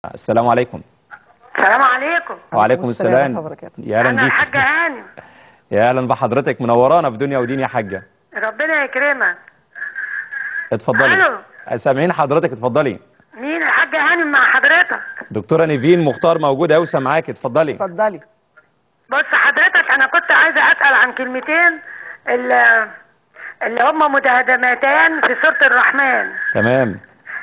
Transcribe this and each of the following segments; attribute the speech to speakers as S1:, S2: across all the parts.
S1: السلام عليكم
S2: السلام عليكم
S1: وعليكم
S3: السلام
S1: السلام
S3: ورحمة الله وبركاته.
S1: يا اهلا
S2: انا
S1: بيك
S2: الحاجه هانم
S1: يا اهلا بحضرتك منورانا في دنيا ودين يا حاجه
S2: ربنا يكرمك
S1: اتفضلي
S2: ألو.
S1: سامعين حضرتك اتفضلي
S2: مين الحاجه هانم مع حضرتك
S1: دكتوره نيفين مختار موجوده اوسع معاك اتفضلي
S3: اتفضلي
S2: بص حضرتك انا كنت عايزه اسال عن كلمتين اللي, اللي هم مداهمتان في سوره الرحمن
S1: تمام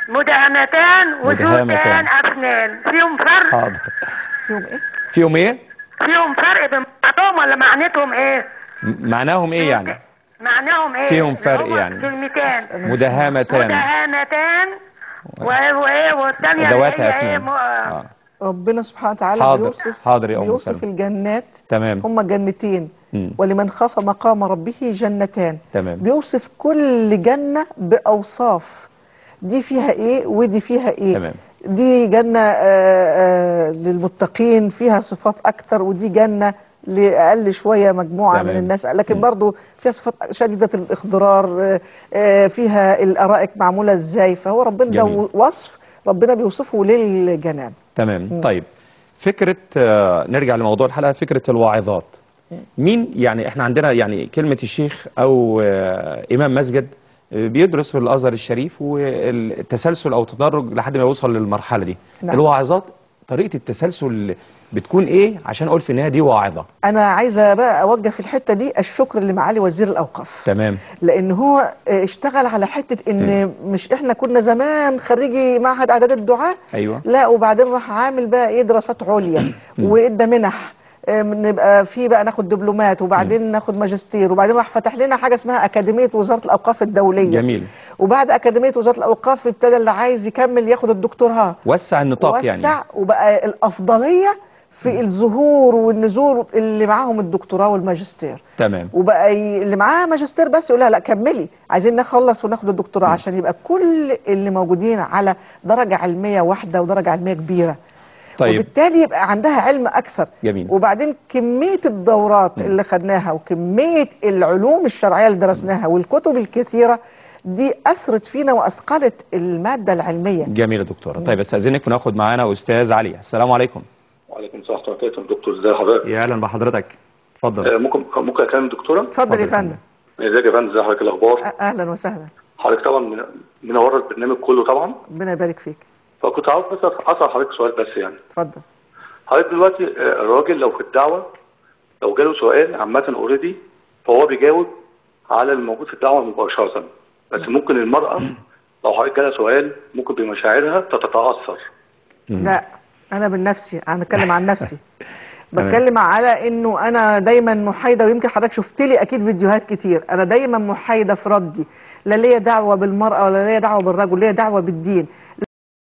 S2: مداهمتان وزوجتان
S1: مداهمتان.
S2: افنان فيهم فرق
S1: حاضر
S3: فيهم ايه
S1: فيهم ايه
S2: فيهم فرق بين بعضهم ولا معناتهم ايه
S1: م- معناهم ايه يعني
S2: معناهم ايه
S1: فيهم
S2: اللي
S1: فرق
S2: هم
S1: يعني.
S2: كلمتان
S1: مداهمتان
S2: مداهمتان و- وايه والثانيه
S1: ادوات
S2: اللي هي ايه
S1: افنان
S2: م-
S1: آه.
S3: ربنا سبحانه وتعالى
S1: حاضر.
S3: بيوصف
S1: حاضر يا أم
S3: بيوصف
S1: سلمى.
S3: الجنات
S1: تمام
S3: هم جنتين
S1: مم.
S3: ولمن خاف مقام ربه جنتان
S1: تمام
S3: بيوصف كل جنة بأوصاف دي فيها ايه ودي فيها ايه
S1: تمام
S3: دي جنة آه، آه، للمتقين فيها صفات أكتر ودي جنة لأقل شوية مجموعة
S1: تمام.
S3: من الناس لكن
S1: م.
S3: برضو فيها صفات شديدة الإخضرار آه، آه، فيها الأرائك معمولة إزاي فهو ربنا ده
S1: جميل.
S3: وصف ربنا بيوصفه للجنان
S1: تمام
S3: مم.
S1: طيب فكرة آه، نرجع لموضوع الحلقة فكرة الواعظات مين يعني احنا عندنا يعني كلمة الشيخ او آه، امام مسجد آه، بيدرس في الازهر الشريف والتسلسل او التدرج لحد ما يوصل للمرحلة دي
S3: نعم.
S1: الواعظات طريقة التسلسل بتكون ايه عشان اقول في النهاية دي واعظة
S3: أنا عايزة بقى أوجه في الحتة دي الشكر لمعالي وزير الأوقاف
S1: تمام
S3: لان هو آه، اشتغل على حته ان مش احنا كنا زمان خريجي معهد اعداد الدعاء
S1: ايوه
S3: لا وبعدين راح عامل بقى ايه دراسات عليا وادى منح آه، نبقى في بقى ناخد دبلومات وبعدين ناخد ماجستير وبعدين راح فتح لنا حاجه اسمها اكاديميه وزاره الاوقاف الدوليه
S1: جميل
S3: وبعد اكاديميه وزاره الاوقاف ابتدى اللي عايز يكمل ياخد الدكتوراه
S1: وسع النطاق
S3: وسع
S1: يعني
S3: وبقى الافضليه في الظهور والنزول اللي معاهم الدكتوراه والماجستير
S1: تمام
S3: وبقى ي... اللي معاه ماجستير بس يقول لها لا كملي عايزين نخلص وناخد الدكتوراه عشان يبقى كل اللي موجودين على درجة علمية واحدة ودرجة علمية كبيرة
S1: طيب
S3: وبالتالي يبقى عندها علم أكثر
S1: جميل
S3: وبعدين كمية الدورات
S1: مم.
S3: اللي خدناها وكمية العلوم الشرعية اللي درسناها والكتب الكثيرة دي أثرت فينا وأثقلت المادة العلمية
S1: جميل يا دكتورة طيب استاذنك وناخد معانا استاذ علي السلام عليكم
S4: وعليكم السلام ورحمه الله وبركاته دكتور ازي حضرتك
S1: يا اهلا بحضرتك اتفضل
S4: آه، ممكن ممكن اكلم الدكتوره
S3: اتفضل يا
S1: اتفضل يا
S3: فندم
S4: ازيك يا فندم ازي حضرتك الاخبار
S3: أ- أهلا وسهلا
S4: حضرتك طبعا من- منور البرنامج كله طبعا
S3: ربنا يبارك فيك
S4: فكنت عاوز بس اسال حضرتك سؤال بس يعني
S3: اتفضل
S4: حضرتك دلوقتي آه، الراجل لو في الدعوه لو جاله سؤال عامه اوريدي فهو بيجاوب على الموجود في الدعوه مباشره بس ممكن المراه لو حضرتك جالها سؤال ممكن بمشاعرها تتاثر
S1: مم.
S3: لا انا بالنفسي انا اتكلم عن نفسي
S1: تمام.
S3: بتكلم على انه انا دايما محايده ويمكن حضرتك شفت لي اكيد فيديوهات كتير انا دايما محايده في ردي لا ليا دعوه بالمراه ولا ليا دعوه بالرجل ليا دعوه بالدين